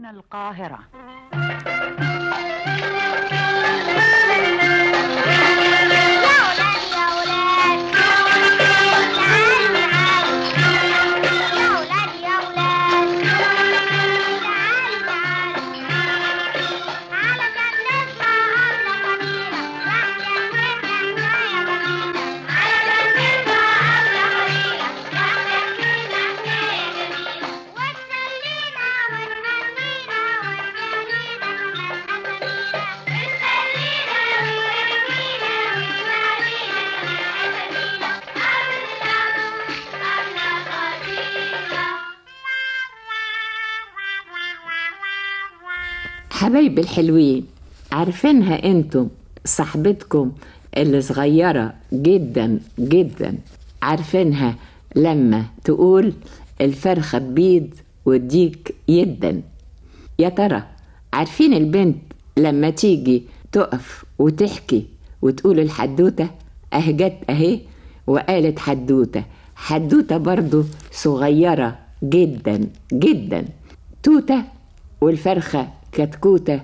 هنا القاهرة حبايبي الحلوين عارفينها انتم صاحبتكم اللي صغيرة جدا جدا عارفينها لما تقول الفرخة بيض والديك يدا يا ترى عارفين البنت لما تيجي تقف وتحكي وتقول الحدوتة اه جت اهي وقالت حدوتة حدوتة برضو صغيرة جدا جدا توتة والفرخة كتكوتة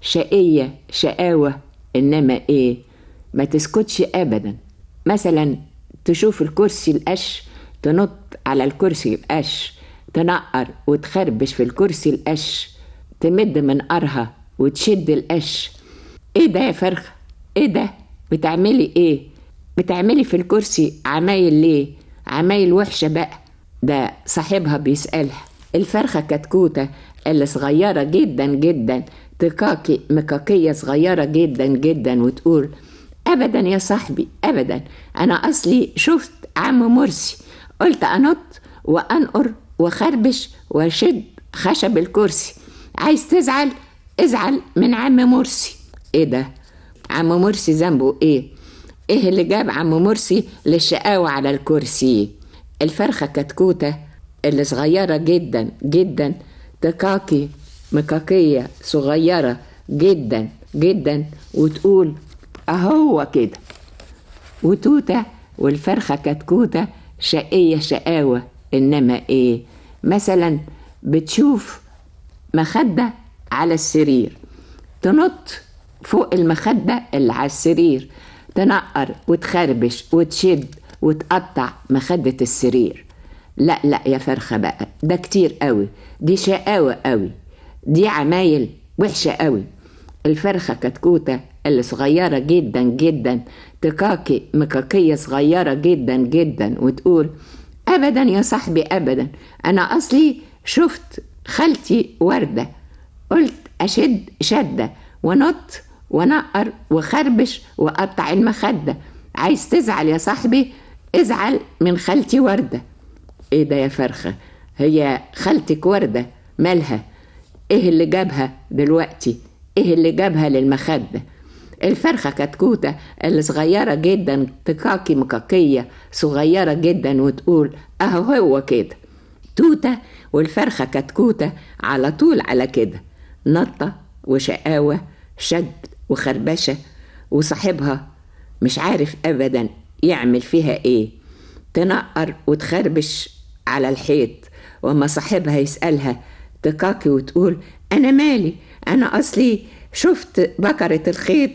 شقية شقاوة إنما إيه ما تسكتش أبدا مثلا تشوف الكرسي القش تنط على الكرسي القش تنقر وتخربش في الكرسي القش تمد منقرها وتشد القش ايه ده يا فرخة ايه ده بتعملي ايه بتعملي في الكرسي عمايل ليه عمايل وحشة بقى ده صاحبها بيسألها الفرخة كتكوتة اللي صغيرة جدا جدا تكاكي مكاكية صغيرة جدا جدا وتقول أبدا يا صاحبي أبدا أنا أصلي شفت عم مرسي قلت أنط وأنقر وخربش وأشد خشب الكرسي عايز تزعل ازعل من عم مرسي ايه ده عم مرسي ذنبه ايه ايه اللي جاب عم مرسي للشقاوة على الكرسي الفرخة كتكوتة اللي صغيرة جدا جدا تكاكي مكاكية صغيرة جدا جدا وتقول أهو كده وتوتة والفرخة كتكوتة شقية شقاوة إنما إيه مثلا بتشوف مخدة على السرير تنط فوق المخدة اللي على السرير تنقر وتخربش وتشد وتقطع مخدة السرير لا لا يا فرخة بقى ده كتير قوي دي شقاوة قوي دي عمايل وحشة قوي الفرخة كتكوتة اللي صغيرة جدا جدا تكاكي مكاكية صغيرة جدا جدا وتقول أبدا يا صاحبي أبدا أنا أصلي شفت خالتي وردة قلت أشد شدة ونط ونقر وخربش وقطع المخدة عايز تزعل يا صاحبي ازعل من خالتي وردة ايه ده يا فرخة هي خالتك وردة مالها ايه اللي جابها دلوقتي ايه اللي جابها للمخدة الفرخة كتكوتة اللي صغيرة جدا تكاكي مكاكية صغيرة جدا وتقول اهو هو كده توتة والفرخة كتكوتة على طول على كده نطة وشقاوة شد وخربشة وصاحبها مش عارف أبدا يعمل فيها إيه تنقر وتخربش على الحيط وما صاحبها يسألها تكاكي وتقول أنا مالي أنا أصلي شفت بكرة الخيط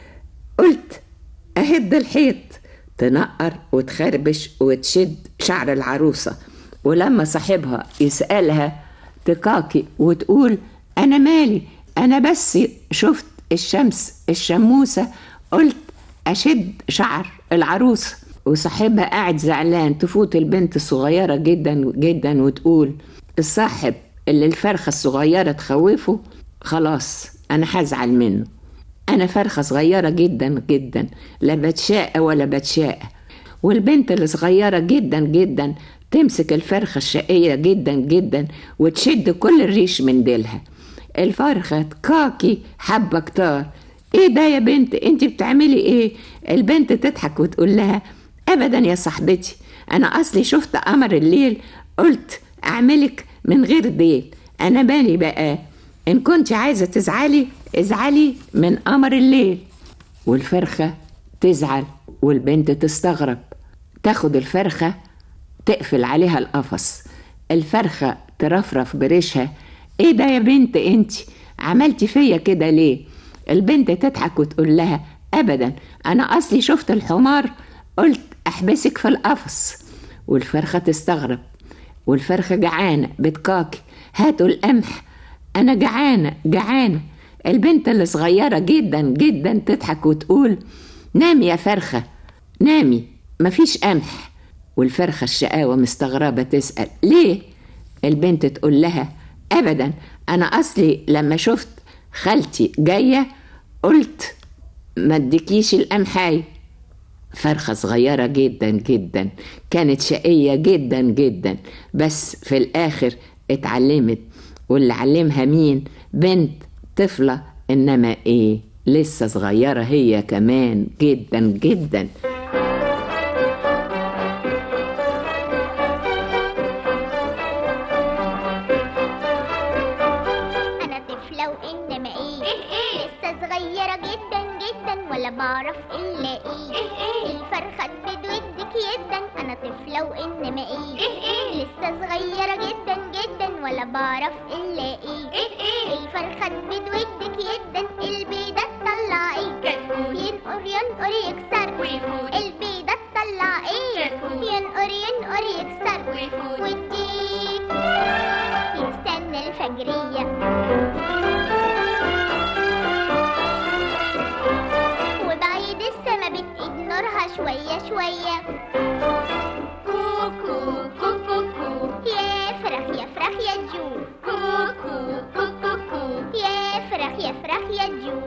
قلت أهد الحيط تنقر وتخربش وتشد شعر العروسة ولما صاحبها يسألها تكاكي وتقول أنا مالي أنا بس شفت الشمس الشموسة قلت أشد شعر العروسة وصاحبها قاعد زعلان تفوت البنت الصغيرة جدا جدا وتقول الصاحب اللي الفرخة الصغيرة تخوفه خلاص أنا هزعل منه أنا فرخة صغيرة جدا جدا لا بتشاء ولا بتشاء والبنت اللي صغيرة جدا جدا تمسك الفرخة الشقية جدا جدا وتشد كل الريش من ديلها الفرخة كاكي حبة كتار ايه ده يا بنت انت بتعملي ايه البنت تضحك وتقول لها ابدا يا صاحبتي انا اصلي شفت قمر الليل قلت اعملك من غير ديل انا بالي بقى ان كنت عايزة تزعلي ازعلي من قمر الليل والفرخة تزعل والبنت تستغرب تاخد الفرخة تقفل عليها القفص الفرخة ترفرف بريشها ايه ده يا بنت انت عملتي فيا كده ليه البنت تضحك وتقول لها ابدا انا اصلي شفت الحمار قلت احبسك في القفص والفرخه تستغرب والفرخه جعانه بتكاكي هاتوا القمح انا جعانه جعانه البنت اللي صغيره جدا جدا تضحك وتقول نامي يا فرخه نامي مفيش قمح والفرخه الشقاوه مستغربه تسال ليه البنت تقول لها ابدا انا اصلي لما شفت خالتي جايه قلت ما اديكيش القمحاي فرخة صغيرة جدا جدا كانت شقية جدا جدا بس في الآخر اتعلمت واللي علمها مين بنت طفلة إنما إيه لسه صغيرة هي كمان جدا جدا انا طفله وانما ايه لسه صغيره جدا جدا ولا بعرف الا ايه الفرخه تبدودك جدا انا طفله وانما ايه لسه صغيره جدا جدا ولا بعرف الا ايه الفرخه تبدودك جدا البيضه تطلع ايه ينقر ينقر يكسر البيضه تطلع ايه ينقر ينقر يكسر والديك يستنى الفجريه وبعيد السما بتقيد نورها شوية شوية كوكو كوكو كو يا فرخ يا فرخ يا جو كوكو كوكو كو يا فرخ يا فرخ يا جو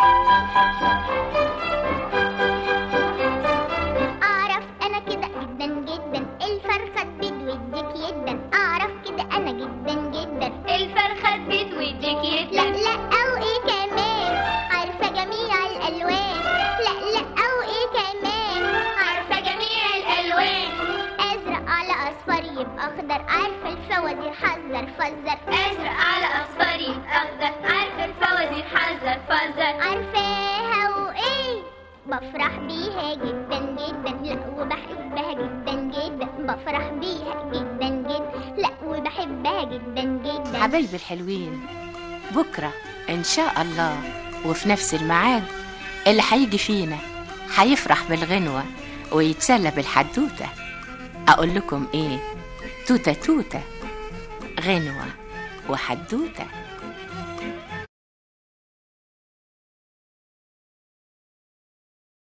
أعرف أنا كده جدا جدا الفرخة تبيض وديك جدا أعرف كده أنا جدا جدا الفرخة تبيض وديك لا يطلع لا أو إيه كمان عارفة جميع الألوان لا لا أو إيه كمان عارفة جميع الألوان أزرق على أصفر يبقى أخضر عارفة الفوازير حذر فزر أزرق على أصفر يبقى أخضر عارفة الفوازير حذر فزر عارفاها وإيه بفرح بيها جدا جدا لا وبحبها جدا جدا بفرح بيها جدا جدا لا وبحبها جدا جدا حبايبي الحلوين بكرة إن شاء الله وفي نفس الميعاد اللي هيجي فينا هيفرح بالغنوة ويتسلى بالحدوتة أقول لكم إيه توتة توتة غنوة وحدوتة